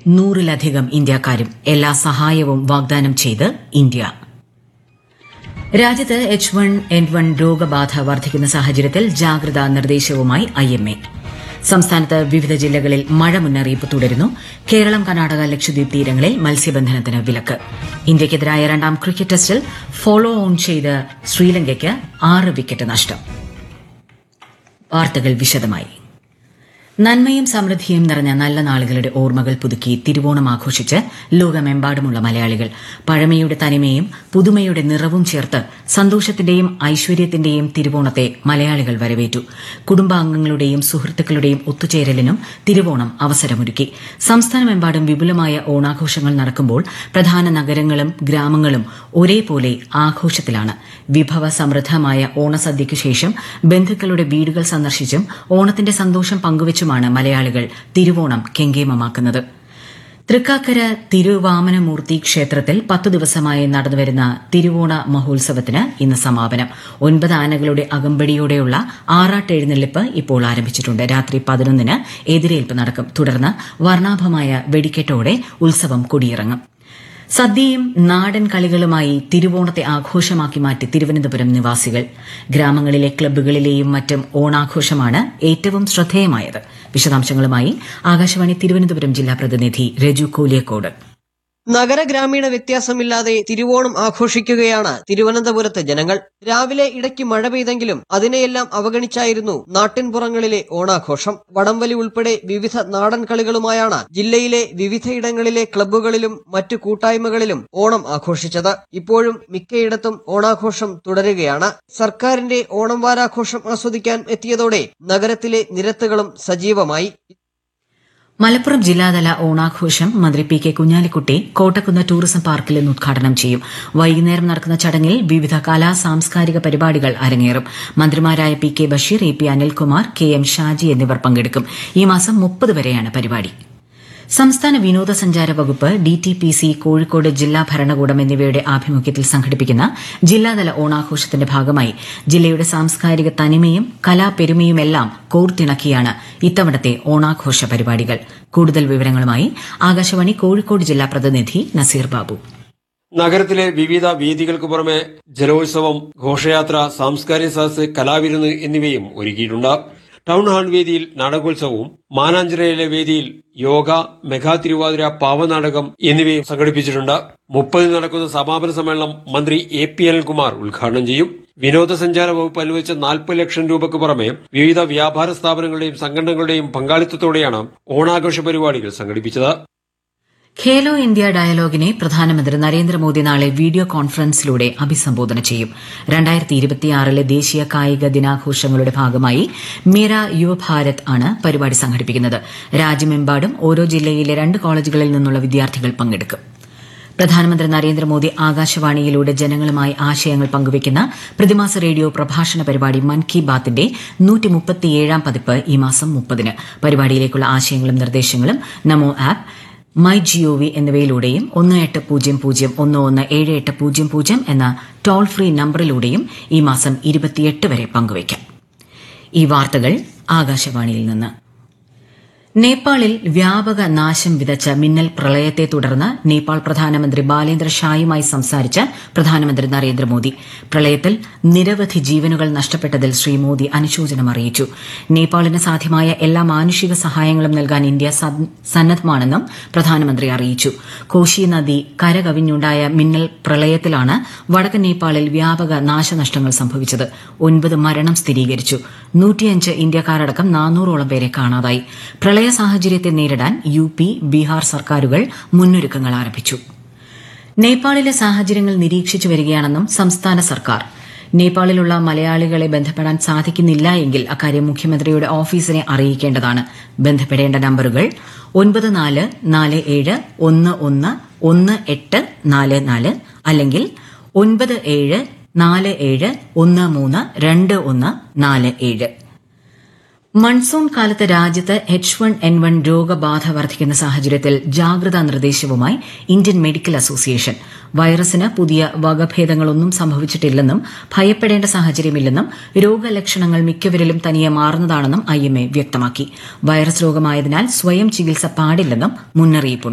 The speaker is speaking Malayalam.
നൂറിലധികം ഇന്ത്യക്കാരും എല്ലാ സഹായവും വാഗ്ദാനം ചെയ്ത് ഇന്ത്യ രാജ്യത്ത് എച്ച് വൺ എൻ വൺ രോഗബാധ വർദ്ധിക്കുന്ന സാഹചര്യത്തിൽ ജാഗ്രതാ നിർദ്ദേശവുമായി ഐഎംഎ സംസ്ഥാനത്ത് വിവിധ ജില്ലകളിൽ മഴ മുന്നറിയിപ്പ് തുടരുന്നു കേരളം കർണാടക ലക്ഷദ്വീപ് തീരങ്ങളിൽ മത്സ്യബന്ധനത്തിന് വിലക്ക് ഇന്ത്യയ്ക്കെതിരായ രണ്ടാം ക്രിക്കറ്റ് ടെസ്റ്റിൽ ഫോളോ ഓൺ ചെയ്ത് ശ്രീലങ്കയ്ക്ക് ആറ് വിക്കറ്റ് നഷ്ടം വാർത്തകൾ വിശദമായി നന്മയും സമൃദ്ധിയും നിറഞ്ഞ നല്ല നാളുകളുടെ ഓർമ്മകൾ പുതുക്കി തിരുവോണം ആഘോഷിച്ച് ലോകമെമ്പാടുമുള്ള മലയാളികൾ പഴമയുടെ തനിമയും പുതുമയുടെ നിറവും ചേർത്ത് സന്തോഷത്തിന്റെയും ഐശ്വര്യത്തിന്റെയും തിരുവോണത്തെ മലയാളികൾ വരവേറ്റു കുടുംബാംഗങ്ങളുടെയും സുഹൃത്തുക്കളുടെയും ഒത്തുചേരലിനും തിരുവോണം അവസരമൊരുക്കി സംസ്ഥാനമെമ്പാടും വിപുലമായ ഓണാഘോഷങ്ങൾ നടക്കുമ്പോൾ പ്രധാന നഗരങ്ങളും ഗ്രാമങ്ങളും ഒരേപോലെ ആഘോഷത്തിലാണ് വിഭവ സമൃദ്ധമായ ഓണസദ്യയ്ക്കു ശേഷം ബന്ധുക്കളുടെ വീടുകൾ സന്ദർശിച്ചും ഓണത്തിന്റെ സന്തോഷം പങ്കുവച്ചുമാണ് മലയാളികൾ തിരുവോണം കെങ്കേമമാക്കുന്നത് തൃക്കാക്കര തിരുവാമനമൂർത്തി ക്ഷേത്രത്തിൽ പത്തു ദിവസമായി നടന്നുവരുന്ന തിരുവോണ മഹോത്സവത്തിന് ഇന്ന് സമാപനം ഒൻപത് ആനകളുടെ അകമ്പടിയോടെയുള്ള ആറാട്ട് എഴുന്നള്ളിപ്പ് ഇപ്പോൾ ആരംഭിച്ചിട്ടുണ്ട് രാത്രി പതിനൊന്നിന് എതിരേൽപ്പ് നടക്കും തുടർന്ന് വർണ്ണാഭമായ വെടിക്കെട്ടോടെ ഉത്സവം കൊടിയിറങ്ങും സദ്യയും നാടൻ കളികളുമായി തിരുവോണത്തെ ആഘോഷമാക്കി മാറ്റി തിരുവനന്തപുരം നിവാസികൾ ഗ്രാമങ്ങളിലെ ക്ലബ്ബുകളിലെയും മറ്റും ഓണാഘോഷമാണ് ഏറ്റവും ശ്രദ്ധേയമായത് വിശദാംശങ്ങളുമായി ആകാശവാണി തിരുവനന്തപുരം ജില്ലാ പ്രതിനിധി രജു കോലിയക്കോട് നഗര ഗ്രാമീണ വ്യത്യാസമില്ലാതെ തിരുവോണം ആഘോഷിക്കുകയാണ് തിരുവനന്തപുരത്തെ ജനങ്ങൾ രാവിലെ ഇടയ്ക്ക് മഴ പെയ്തെങ്കിലും അതിനെയെല്ലാം അവഗണിച്ചായിരുന്നു നാട്ടിൻപുറങ്ങളിലെ ഓണാഘോഷം വടംവലി ഉൾപ്പെടെ വിവിധ നാടൻ കളികളുമായാണ് ജില്ലയിലെ വിവിധയിടങ്ങളിലെ ക്ലബ്ബുകളിലും മറ്റു കൂട്ടായ്മകളിലും ഓണം ആഘോഷിച്ചത് ഇപ്പോഴും മിക്കയിടത്തും ഓണാഘോഷം തുടരുകയാണ് സർക്കാരിന്റെ ഓണം വാരാഘോഷം ആസ്വദിക്കാൻ എത്തിയതോടെ നഗരത്തിലെ നിരത്തുകളും സജീവമായി മലപ്പുറം ജില്ലാതല ഓണാഘോഷം മന്ത്രി P K Kunhalikutty Kottakkunnu tourism പാർക്കിൽ ഇന്ന് ഉദ്ഘാടനം ചെയ്യും വൈകുന്നേരം നടക്കുന്ന ചടങ്ങിൽ വിവിധ കലാ സാംസ്കാരിക പരിപാടികൾ അരങ്ങേറും മന്ത്രിമാരായ P K Basheer A P Anilkumar K M Shaji എന്നിവർ പങ്കെടുക്കും ഈ മാസം മുപ്പത് വരെയാണ് പരിപാടി സംസ്ഥാന വിനോദസഞ്ചാര വകുപ്പ് D T P C Kozhikode ജില്ലാ ഭരണകൂടം എന്നിവയുടെ ആഭിമുഖ്യത്തിൽ സംഘടിപ്പിക്കുന്ന ജില്ലാതല ഓണാഘോഷത്തിന്റെ ഭാഗമായി ജില്ലയുടെ സാംസ്കാരിക തനിമയും കലാപെരുമയുമെല്ലാം കോർത്തിണക്കിയാണ് ഇത്തവണത്തെ ഓണാഘോഷ പരിപാടികൾ കൂടുതൽ വിവരങ്ങളുമായി ആകാശവാണി കോഴിക്കോട് ജില്ലാ പ്രതിനിധി നസീർ ബാബു നഗരത്തിലെ വിവിധ വേദികൾക്ക് പുറമെ ജലോത്സവം ഘോഷയാത്ര സാംസ്കാരിക സദസ് കലാവിരുന്ന് എന്നിവയും ഒരുക്കിയിട്ടുണ്ട് ടൗൺ ഹാൾ വേദിയിൽ നാടകോത്സവവും മാനാഞ്ചിറയിലെ വേദിയിൽ യോഗ മെഗാ തിരുവാതിര പാവനാടകം എന്നിവയും സംഘടിപ്പിച്ചിട്ടുണ്ട് മുപ്പതിന് നടക്കുന്ന സമാപന സമ്മേളനം മന്ത്രി എ പി അനിൽകുമാർ ഉദ്ഘാടനം ചെയ്യും വിനോദസഞ്ചാര വകുപ്പ് അനുവദിച്ച നാൽപ്പത് ലക്ഷം രൂപയ്ക്ക് പുറമെ വിവിധ വ്യാപാര സ്ഥാപനങ്ങളുടെയും സംഘടനകളുടെയും പങ്കാളിത്തത്തോടെയാണ് ഓണാഘോഷ പരിപാടികൾ സംഘടിപ്പിച്ചത് ഖേലോ ഇന്ത്യ ഡയലോഗിനെ പ്രധാനമന്ത്രി നരേന്ദ്രമോദി നാളെ വീഡിയോ കോൺഫറൻസിലൂടെ അഭിസംബോധന ചെയ്യും രണ്ടായിരത്തി ഇരുപത്തിയാറിലെ ദേശീയ കായിക ദിനാഘോഷങ്ങളുടെ ഭാഗമായി മേര യുവഭാരത് ആണ് പരിപാടി സംഘടിപ്പിക്കുന്നത് രാജ്യമെമ്പാടും ഓരോ ജില്ലയിലെ രണ്ട് കോളേജുകളിൽ നിന്നുള്ള വിദ്യാർത്ഥികൾ പങ്കെടുക്കും പ്രധാനമന്ത്രി നരേന്ദ്രമോദി ആകാശവാണിയിലൂടെ ജനങ്ങളുമായി ആശയങ്ങൾ പങ്കുവയ്ക്കുന്ന പ്രതിമാസ റേഡിയോ പ്രഭാഷണ പരിപാടി മൻ കി ബാത്തിന്റെ നൂറ്റിമുപ്പത്തിയേഴാം പതിപ്പ് ഈ മാസം മുപ്പതിന് പരിപാടിയിലേക്കുള്ള ആശയങ്ങളും നിർദ്ദേശങ്ങളും നമോ ആപ്പ് മൈ ജിഒവി എന്നിവയിലൂടെയും ഒന്ന് എട്ട് പൂജ്യം പൂജ്യം ഒന്ന് ഒന്ന് ഏഴ് എട്ട് പൂജ്യം പൂജ്യം എന്ന ടോൾ ഫ്രീ നമ്പറിലൂടെയും ഈ മാസം ഇരുപത്തിയെട്ട് വരെ പങ്കുവയ്ക്കാം ഈ വാർത്തകൾ ആകാശവാണിയിൽ നിന്ന് നേപ്പാളിൽ വ്യാപക നാശം വിതച്ച മിന്നൽ പ്രളയത്തെ തുടർന്ന് നേപ്പാൾ പ്രധാനമന്ത്രി ബാലേന്ദ്ര ഷായുമായി സംസാരിച്ച പ്രധാനമന്ത്രി നരേന്ദ്രമോദി പ്രളയത്തിൽ നിരവധി ജീവനുകൾ നഷ്ടപ്പെട്ടതിൽ ശ്രീ മോദി അനുശോചനം അറിയിച്ചു നേപ്പാളിന് സാധ്യമായ എല്ലാ മാനുഷിക സഹായങ്ങളും നൽകാൻ ഇന്ത്യ സന്നദ്ധമാണെന്നും പ്രധാനമന്ത്രി അറിയിച്ചു കോശി നദി കരകവിഞ്ഞുണ്ടായ മിന്നൽ പ്രളയത്തിലാണ് വടക്കൻ നേപ്പാളിൽ വ്യാപക നാശനഷ്ടങ്ങൾ സംഭവിച്ചത് ഒൻപത് മരണം സ്ഥിരീകരിച്ചു നൂറ്റിയഞ്ച് ഇന്ത്യക്കാരടക്കം നാനൂറോളം പേരെ കാണാതായി പ്രളയ സാഹചര്യത്തെ നേരിടാൻ യു പി ബീഹാർ സർക്കാരുകൾ മുന്നൊരുക്കങ്ങൾ ആരംഭിച്ചു നേപ്പാളിലെ സാഹചര്യങ്ങൾ നിരീക്ഷിച്ചു വരികയാണെന്നും സംസ്ഥാന സർക്കാർ നേപ്പാളിലുള്ള മലയാളികളെ ബന്ധപ്പെടാൻ സാധിക്കുന്നില്ല എങ്കിൽ അക്കാര്യം മുഖ്യമന്ത്രിയുടെ ഓഫീസിനെ അറിയിക്കേണ്ടതാണ് ബന്ധപ്പെടേണ്ട നമ്പറുകൾ ഒൻപത് നാല് നാല് ഏഴ് ഒന്ന് ഒന്ന് ഒന്ന് എട്ട് നാല് നാല് അല്ലെങ്കിൽ ഒൻപത് ഏഴ് നാല് ഏഴ് ഒന്ന് മൂന്ന് രണ്ട് ഒന്ന് നാല് ഏഴ് മൺസൂൺ കാലത്ത് രാജ്യത്ത് എച്ച് വൺ എൻ വൺ രോഗബാധ വർദ്ധിക്കുന്ന സാഹചര്യത്തിൽ ജാഗ്രതാ നിർദ്ദേശവുമായി ഇന്ത്യൻ മെഡിക്കൽ അസോസിയേഷൻ വൈറസിന് പുതിയ വകഭേദങ്ങളൊന്നും സംഭവിച്ചിട്ടില്ലെന്നും ഭയപ്പെടേണ്ട സാഹചര്യമില്ലെന്നും രോഗലക്ഷണങ്ങൾ മിക്കവരിലും തനിയെ മാറുന്നതാണെന്നും ഐഎംഎ വ്യക്തമാക്കി വൈറസ് രോഗമായതിനാൽ സ്വയം ചികിത്സ പാടില്ലെന്നും മുന്നറിയിപ്പുണ്ട്